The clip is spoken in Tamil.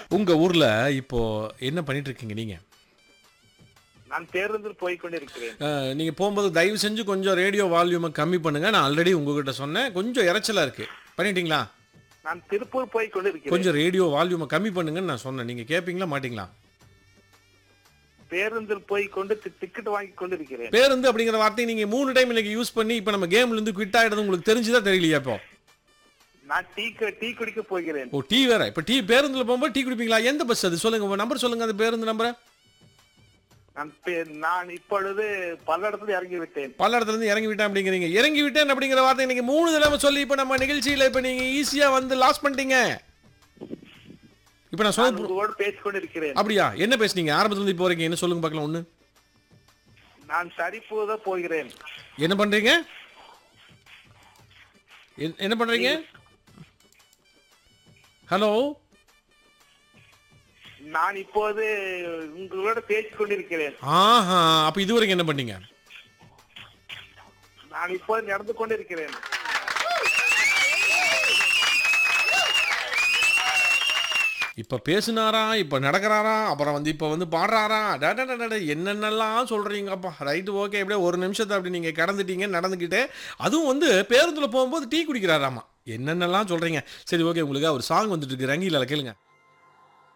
உங்க ஊர்ல இப்போ என்ன பண்ணிட்டு இருக்கீங்க நீங்க நான் பேருந்தில் போய் கொண்டிருக்கிறேன் அஹ், நீங்க போகும்போது தயவு செஞ்சு கொஞ்சம் ரேடியோ வால்யூமை கம்மி பண்ணுங்க நான் ஆல்ரெடி உங்ககிட்ட சொன்னேன் கொஞ்சம் இறைச்சலா இருக்கு பண்ணிட்டீங்களா நான் திருப்பூர் போய் கொண்டிருக்கிறேன் கொஞ்சம் ரேடியோ வால்யூமை கம்மி பண்ணுங்கன்னு நான் சொன்னேன் நீங்க கேட்பீங்களா மாட்டீங்களா பேருந்தில் போய் கொண்டு டி- டிக்கெட் வாங்கி கொண்டிருக்கிறேன் பேருந்து அப்படிங்கிற வார்த்தையை நீங்க மூணு டைம் இன்னைக்கு யூஸ் பண்ணி இப்போ நம்ம கேம்ல இருந்து குவிட் ஆயிடுறது உங்களுக்கு தெரிஞ்சுதா தெரியலையா இப்போ நான் டீ க- டீ குடிக்க போகிறேன் ஓ டீ வேற இப்போ டீ பேருந்துல போகும்போது டீ குடிப்பீங்களா எந்த பஸ் அது சொல்லுங்க உங்க நம்பர் சொல்லுங்க அந்த பேருந்து நம்பரை நான் பே- நான் இப்பொழுது பல்லடத்தில் இறங்கி விட்டேன் பல இடத்துல இருந்து இறங்கி விட்டேன் அப்படிங்கிறீங்க இறங்கி விட்டேன் அப்படிங்கிற வார்த்தை நீங்க மூணு தடவை சொல்லி இப்போ நம்ம நிகழ்ச்சியில இப்போ நீங்க ஈஸியா வந்து லாஸ் பண்ணிட்டீங்க இப்போ நான் நான் சொன்ன உங்களோடு பேசிக் கொண்டிருக்கிறேன் அப்படியா என்ன பேசுனீங்க ஆரம்பத்துல இருந்து இப்போ வரைக்கும் என்ன சொல்லுங்க பார்க்கலாம் ஒண்ணு நான் சரிப்போத போகிறேன் என்ன பண்றீங்க என்ன- என்ன பண்றீங்க ஹலோ நான் இப்போது உங்களோட பேசிக் கொண்டிருக்கிறேன் ஆஹா அப்ப இது வரைக்கும் என்ன பண்ணீங்க நான் இப்போது நடந்து கொண்டிருக்கிறேன் இப்ப பேசுனாரா இப்ப நடக்கிறாரா அப்புறம் வந்து இப்ப வந்து பாடுறாரா டட டட டட, என்னென்னலாம் சொல்றீங்கப்பா ரைட்டு ஓகே எப்படியே ஒரு நிமிஷத்தை அப்படி நீங்க கடந்துட்டீங்க நடந்துக்கிட்டு அதுவும் வந்து பேருந்துல போகும்போது டீ குடிக்கிறாராமா என்னென்னலாம் சொல்றீங்க சரி ஓகே உங்களுக்கு ஒரு சாங் வந்துட்டு இருக்கு ரங்கில கேளுங்க